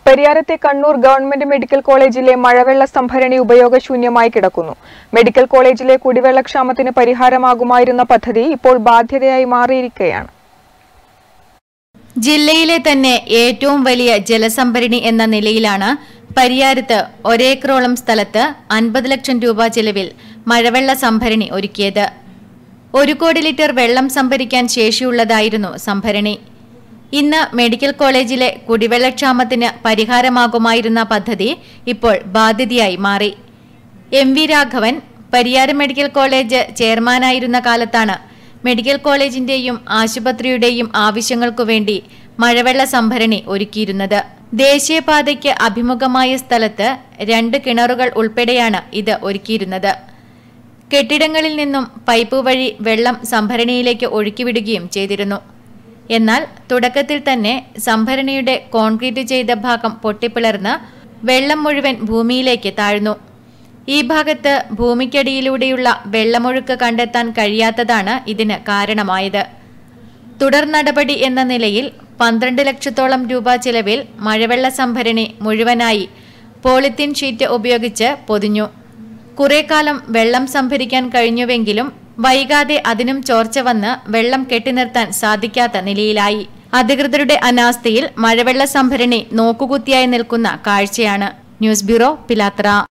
പരിയാരത്തെ Kannur government medical കോളേജിലെ മഴവെള്ള സംഭരണി ഉപയോഗശൂന്യമായി കിടക്കുന്നു മെഡിക്കൽ കോളേജിലെ കുടിവെള്ളക്ഷാമത്തിന് പരിഹാരമാകുമായിരുന്ന പദ്ധതി ഇപ്പോൾ ബാധ്യതയായി മാറിയിരിക്കുകയാണ് ജില്ലയിലെ തന്നെ ഏറ്റവും വലിയ ജലസംഭരണി എന്ന നിലയിലാണ് പരിയാരത്ത് ഒരേക്കറോളം സ്ഥലത്ത് അൻപത് ലക്ഷം രൂപ ചെലവിൽ മഴവെള്ള സംഭരണി ഒരുക്കിയത് ഒരു കോടി ലിറ്റർ വെള്ളം സംഭരിക്കാൻ ശേഷിയുള്ളതായിരുന്നു സംഭരണി ഇന്ന് മെഡിക്കൽ കോളേജിലെ കുടിവെള്ളക്ഷാമത്തിന് പരിഹാരമാകുമായിരുന്ന പദ്ധതി ഇപ്പോൾ ബാധ്യതയായി മാറി M V Raghavan Pariyaram medical college ചെയർമാനായിരുന്ന കാലത്താണ് മെഡിക്കൽ കോളേജിന്റെയും ആശുപത്രിയുടെയും ആവശ്യങ്ങൾക്കു വേണ്ടി മഴവെള്ള സംഭരണി ഒരുക്കിയിരുന്നത് ദേശീയപാതയ്ക്ക് അഭിമുഖമായ സ്ഥലത്ത് രണ്ട് കിണറുകൾ ഉൾപ്പെടെയാണ് ഇത് ഒരുക്കിയിരുന്നത് കെട്ടിടങ്ങളിൽ നിന്നും പൈപ്പ് വഴി വെള്ളം സംഭരണിയിലേക്ക് ഒഴുക്കിവിടുകയും ചെയ്തിരുന്നു എന്നാൽ തുടക്കത്തിൽ തന്നെ സംഭരണിയുടെ കോൺക്രീറ്റ് ചെയ്ത ഭാഗം പൊട്ടിപ്പിളർന്ന് വെള്ളം മുഴുവൻ ഭൂമിയിലേക്ക് താഴ്ന്നു ഈ ഭാഗത്ത് ഭൂമിക്കടിയിലൂടെയുള്ള വെള്ളമൊഴുക്ക് കണ്ടെത്താൻ കഴിയാത്തതാണ് ഇതിന് കാരണമായത് തുടർ നടപടി എന്ന നിലയിൽ പന്ത്രണ്ട് ലക്ഷത്തോളം രൂപ ചിലവിൽ മഴവെള്ള സംഭരണി മുഴുവനായി പോളിത്തീൻ ഷീറ്റ് ഉപയോഗിച്ച് പൊതിഞ്ഞു കുറെ കാലം വെള്ളം സംഭരിക്കാൻ കഴിഞ്ഞുവെങ്കിലും വൈകാതെ അതിനും ചോർച്ച വന്ന് വെള്ളം കെട്ടിനിർത്താൻ സാധിക്കാത്ത നിലയിലായി അധികൃതരുടെ അനാസ്ഥയിൽ മഴവെള്ള സംഭരണി നോക്കുകുത്തിയായി നിൽക്കുന്ന കാഴ്ചയാണ് ന്യൂസ് ബ്യൂറോ പിലാത്ര